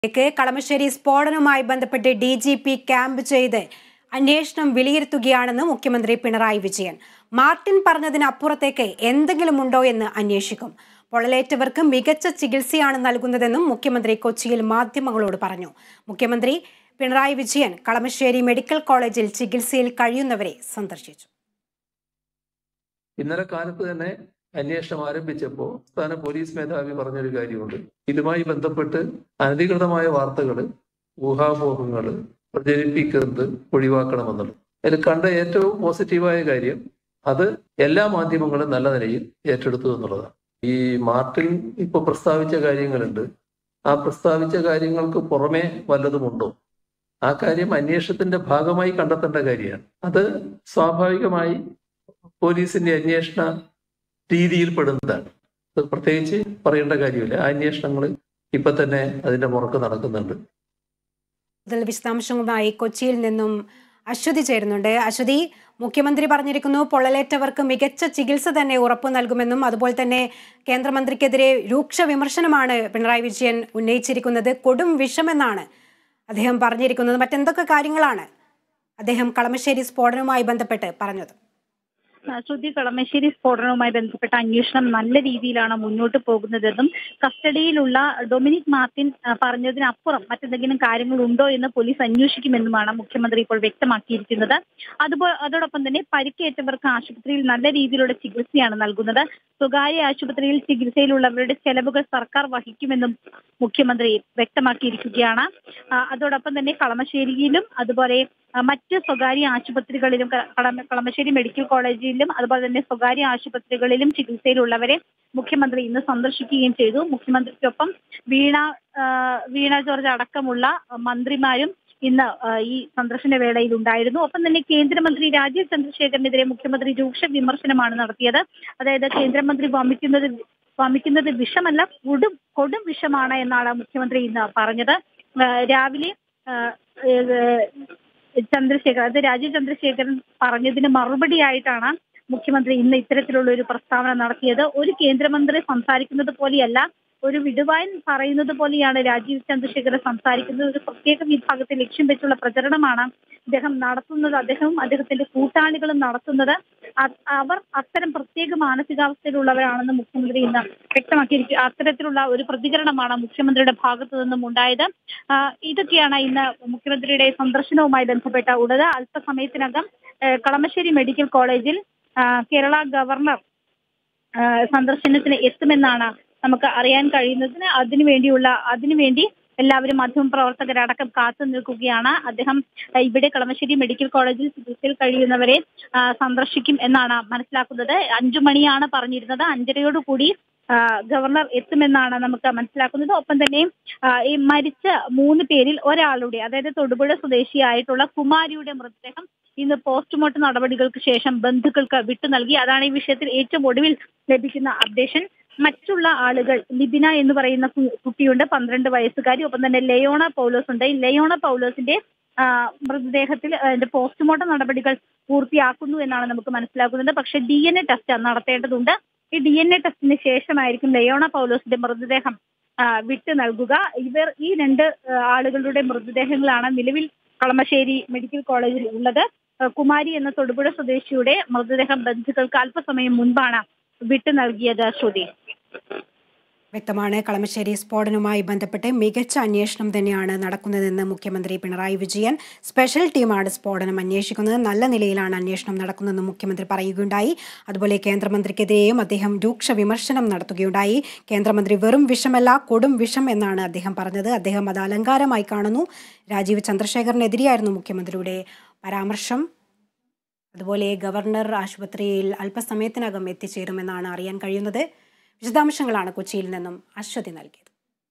ക്ക് കളമശ്ശേരി സ്ഫോടനവുമായി ബന്ധപ്പെട്ട് D G P camp ചെയ്ത് അന്വേഷണം വിലയിരുത്തുകയാണെന്ന് മുഖ്യമന്ത്രി പിണറായി വിജയൻ മാർട്ടിൻ പറഞ്ഞതിനപ്പുറത്തേക്ക് എന്തെങ്കിലും ഉണ്ടോ എന്ന് അന്വേഷിക്കും പൊള്ളലേറ്റവർക്ക് മികച്ച ചികിത്സയാണ് നൽകുന്നതെന്നും മുഖ്യമന്ത്രി കൊച്ചിയിൽ മാധ്യമങ്ങളോട് പറഞ്ഞു മുഖ്യമന്ത്രി പിണറായി വിജയൻ കളമശ്ശേരി മെഡിക്കൽ കോളേജിൽ ചികിത്സയിൽ കഴിയുന്നവരെ സന്ദർശിച്ചു ഇന്നലെ കാലത്ത് തന്നെ അന്വേഷണം ആരംഭിച്ചപ്പോൾ സംസ്ഥാന പോലീസ് മേധാവി പറഞ്ഞൊരു കാര്യമുണ്ട് ഇതുമായി ബന്ധപ്പെട്ട് അനധികൃതമായ വാർത്തകൾ ഊഹാപോഹങ്ങൾ പ്രചരിപ്പിക്കുന്നത് ഒഴിവാക്കണമെന്നുള്ളത് അതിൽ കണ്ട ഏറ്റവും പോസിറ്റീവായ കാര്യം അത് എല്ലാ മാധ്യമങ്ങളും നല്ല നിലയിൽ ഏറ്റെടുത്തു എന്നുള്ളതാണ് ഈ മാർട്ടിൽ ഇപ്പൊ പ്രസ്താവിച്ച കാര്യങ്ങളുണ്ട് ആ പ്രസ്താവിച്ച കാര്യങ്ങൾക്ക് പുറമെ വല്ലതുമുണ്ടോ ആ കാര്യം അന്വേഷണത്തിന്റെ ഭാഗമായി കണ്ടെത്തേണ്ട കാര്യമാണ് അത് സ്വാഭാവികമായി പോലീസിന്റെ അന്വേഷണ രീതിയിൽ പെടുന്നതാണ് അത് പ്രത്യേകിച്ച് പറയേണ്ട കാര്യമില്ല ആ അന്വേഷണങ്ങൾ ഇപ്പൊ തന്നെ അതിന്റെ മുറക്ക് നടക്കുന്നുണ്ട് കൂടുതൽ വിശദാംശങ്ങളുമായി കൊച്ചിയിൽ നിന്നും അശ്വതി ചേരുന്നുണ്ട് അശ്വതി മുഖ്യമന്ത്രി പറഞ്ഞിരിക്കുന്നു പൊള്ളലേറ്റവർക്ക് മികച്ച ചികിത്സ തന്നെ ഉറപ്പു നൽകുമെന്നും അതുപോലെ തന്നെ കേന്ദ്രമന്ത്രിക്കെതിരെ രൂക്ഷ വിമർശനമാണ് പിണറായി വിജയൻ ഉന്നയിച്ചിരിക്കുന്നത് കൊടും വിഷമെന്നാണ് അദ്ദേഹം പറഞ്ഞിരിക്കുന്നത് മറ്റെന്തൊക്കെ കാര്യങ്ങളാണ് അദ്ദേഹം കളമശ്ശേരി സ്ഫോടനവുമായി ബന്ധപ്പെട്ട് പറഞ്ഞത് ശ്രുതി കളമശ്ശേരി സ്ഫോടനവുമായി ബന്ധപ്പെട്ട അന്വേഷണം നല്ല രീതിയിലാണ് മുന്നോട്ട് പോകുന്നതെന്നും കസ്റ്റഡിയിലുള്ള ഡൊമിനിക് മാർട്ടിൻ ആ, പറഞ്ഞതിനപ്പുറം മറ്റെന്തെങ്കിലും കാര്യങ്ങൾ ഉണ്ടോ എന്ന് പോലീസ് അന്വേഷിക്കുമെന്നുമാണ് മുഖ്യമന്ത്രി ഇപ്പോൾ വ്യക്തമാക്കിയിരിക്കുന്നത് അതുപോലെ അതോടൊപ്പം തന്നെ പരിക്കേറ്റവർക്ക് ആശുപത്രിയിൽ നല്ല രീതിയിലുള്ള ചികിത്സയാണ് നൽകുന്നത് സ്വകാര്യ ആശുപത്രിയിൽ ചികിത്സയിലുള്ളവരുടെ ചെലവുകൾ സർക്കാർ വഹിക്കുമെന്നും മുഖ്യമന്ത്രി വ്യക്തമാക്കിയിരിക്കുകയാണ് ആ, അതോടൊപ്പം തന്നെ കളമശ്ശേരിയിലും അതുപോലെ ആ, മറ്റ് സ്വകാര്യ ആശുപത്രികളിലും ക- കളമ- കളമശ്ശേരി മെഡിക്കൽ കോളേജിലും അതുപോലെ തന്നെ സ്വകാര്യ ആശുപത്രികളിലും ചികിത്സയിലുള്ളവരെ മുഖ്യമന്ത്രി ഇന്ന് സന്ദർശിക്കുകയും ചെയ്തു മുഖ്യമന്ത്രിക്കൊപ്പം വീണ ആ, വീണ ജോർജ് അടക്കമുള്ള മന്ത്രിമാരും ഇന്ന് ആ, ഈ സന്ദർശന വേളയിൽ ഉണ്ടായിരുന്നു ഒപ്പം തന്നെ കേന്ദ്രമന്ത്രി രാജീവ് ചന്ദ്രശേഖരനെതിരെ മുഖ്യമന്ത്രി രൂക്ഷ വിമർശനമാണ് നടത്തിയത് അതായത് കേന്ദ്രമന്ത്രി വമിക്കുന്നത് വമിക്കുന്നത് വിഷമല്ല കൊടും കൊടും വിഷമാണ് എന്നാണ് മുഖ്യമന്ത്രി ഇന്ന് പറഞ്ഞത് ആ, രാവിലെ ആ, ഏത് ചന്ദ്രശേഖർ അത് രാജീവ് ചന്ദ്രശേഖരൻ പറഞ്ഞതിന് മറുപടിയായിട്ടാണ് മുഖ്യമന്ത്രി ഇന്ന് ഇത്തരത്തിലുള്ള ഒരു പ്രസ്താവന നടത്തിയത് ഒരു കേന്ദ്രമന്ത്രി സംസാരിക്കുന്നത് പോലെയല്ല ഒരു വിടുവായൻ പറയുന്നത് പോലെയാണ് രാജീവ് ചന്ദ്രശേഖരൻ സംസാരിക്കുന്നത് ഒരു പ്രത്യേക വിഭാഗത്തെ ലക്ഷ്യം വെച്ചുള്ള പ്രചരണമാണ് അദ്ദേഹം നടത്തുന്നത് അദ്ദേഹവും അദ്ദേഹത്തിന്റെ കൂട്ടാളികളും നടത്തുന്നത് അ- അവർ അത്തരം പ്രത്യേക മാനസികാവസ്ഥയിലുള്ളവരാണെന്ന് മുഖ്യമന്ത്രി ഇന്ന് വ്യക്തമാക്കിയിരിക്കുക അത്തരത്തിലുള്ള ഒരു പ്രതികരണമാണ് മുഖ്യമന്ത്രിയുടെ ഭാഗത്തു നിന്നും ഉണ്ടായത് ആ, ഇതൊക്കെയാണ് ഇന്ന് മുഖ്യമന്ത്രിയുടെ സന്ദർശനവുമായി ബന്ധപ്പെട്ട ഉള്ളത് അല്പസമയത്തിനകം ആ, കളമശ്ശേരി മെഡിക്കൽ കോളേജിൽ ആ, കേരള ഗവർണർ ആ, സന്ദർശനത്തിന് എത്തുമെന്നാണ് നമുക്ക് അറിയാൻ കഴിയുന്നതിന് അതിനുവേണ്ടിയുള്ള അതിനുവേണ്ടി എല്ലാവരും മാധ്യമപ്രവർത്തകരടക്കം കാത്തു നിൽക്കുകയാണ് അദ്ദേഹം ആ, ഇവിടെ കളമശ്ശേരി മെഡിക്കൽ കോളേജിൽ ചികിത്സയിൽ കഴിയുന്നവരെ ആ, സന്ദർശിക്കും എന്നാണ് മനസ്സിലാക്കുന്നത് അഞ്ചു മണിയാണ് പറഞ്ഞിരുന്നത് അഞ്ചരയോടുകൂടി ആ, ഗവർണർ എത്തുമെന്നാണ് നമുക്ക് മനസ്സിലാക്കുന്നത് ഒപ്പം തന്നെ ആ, ഈ മരിച്ച മൂന്ന് പേരിൽ ഒരാളുടെ അതായത് തൊടുപുഴ സ്വദേശിയായിട്ടുള്ള കുമാരിയുടെ മൃതദേഹം ഇന്ന് പോസ്റ്റ്മോർട്ടം നടപടികൾക്ക് ശേഷം ബന്ധുക്കൾക്ക് വിട്ടു നൽകി അതാണ് ഈ വിഷയത്തിൽ ഏറ്റവും ഒടുവിൽ ലഭിക്കുന്ന അപ്ഡേഷൻ മറ്റുള്ള ആളുകൾ ലിബിന എന്ന് പറയുന്ന കു- കുട്ടിയുണ്ട് പന്ത്രണ്ട് വയസ്സുകാരി ഒപ്പം തന്നെ ലയോണ പൗലോസ് ഉണ്ട് ഈ ലയോണ പൗലോസിന്റെ ആ, മൃതദേഹത്തിൽ അതിന്റെ പോസ്റ്റ്മോർട്ടം നടപടികൾ പൂർത്തിയാക്കുന്നു എന്നാണ് നമുക്ക് മനസ്സിലാക്കുന്നത് പക്ഷെ ഡി എൻ എ ടെസ്റ്റ് നടത്തേണ്ടതുണ്ട് ഈ ഡി എൻ എ ടെസ്റ്റിന് ശേഷമായിരിക്കും ലയോണ പൗലോസിന്റെ മൃതദേഹം ആ, വിട്ടു നൽകുക ഇവർ ഈ രണ്ട് ആ, ആളുകളുടെ മൃതദേഹങ്ങളാണ് നിലവിൽ കളമശ്ശേരി മെഡിക്കൽ കോളേജിൽ ഉള്ളത് ആ, കുമാരി എന്ന തൊടുപുഴ സ്വദേശിയുടെ മൃതദേഹം ബന്ധുക്കൾക്ക് അല്പസമയം മുൻപാണ് വിട്ടു നൽകിയത് ശ്രുതി വ്യക്തമാണ് കളമശ്ശേരി സ്ഫോടനവുമായി ബന്ധപ്പെട്ട് മികച്ച അന്വേഷണം തന്നെയാണ് നടക്കുന്നതെന്ന് മുഖ്യമന്ത്രി പിണറായി വിജയൻ സ്പെഷ്യൽ ടീമാണ് സ്ഫോടനം അന്വേഷിക്കുന്നത് നല്ല നിലയിലാണ് അന്വേഷണം നടക്കുന്നതെന്ന് മുഖ്യമന്ത്രി പറയുകയുണ്ടായി അതുപോലെ കേന്ദ്രമന്ത്രിക്കെതിരെയും അദ്ദേഹം രൂക്ഷ വിമർശനം നടത്തുകയുണ്ടായി കേന്ദ്രമന്ത്രി വെറും വിഷമല്ല കൊടും വിഷം എന്നാണ് അദ്ദേഹം പറഞ്ഞത് അദ്ദേഹം അത് അലങ്കാരമായി കാണുന്നു രാജീവ് ചന്ദ്രശേഖറിനെതിരെയായിരുന്നു മുഖ്യമന്ത്രിയുടെ പരാമർശം അതുപോലെ ഗവർണർ ആശുപത്രിയിൽ അല്പസമയത്തിനകം എത്തിച്ചേരുമെന്നാണ് അറിയാൻ കഴിയുന്നത് വിശദാംശങ്ങളാണ് കൊച്ചിയിൽ നിന്നും അശ്വതി നൽകിയത്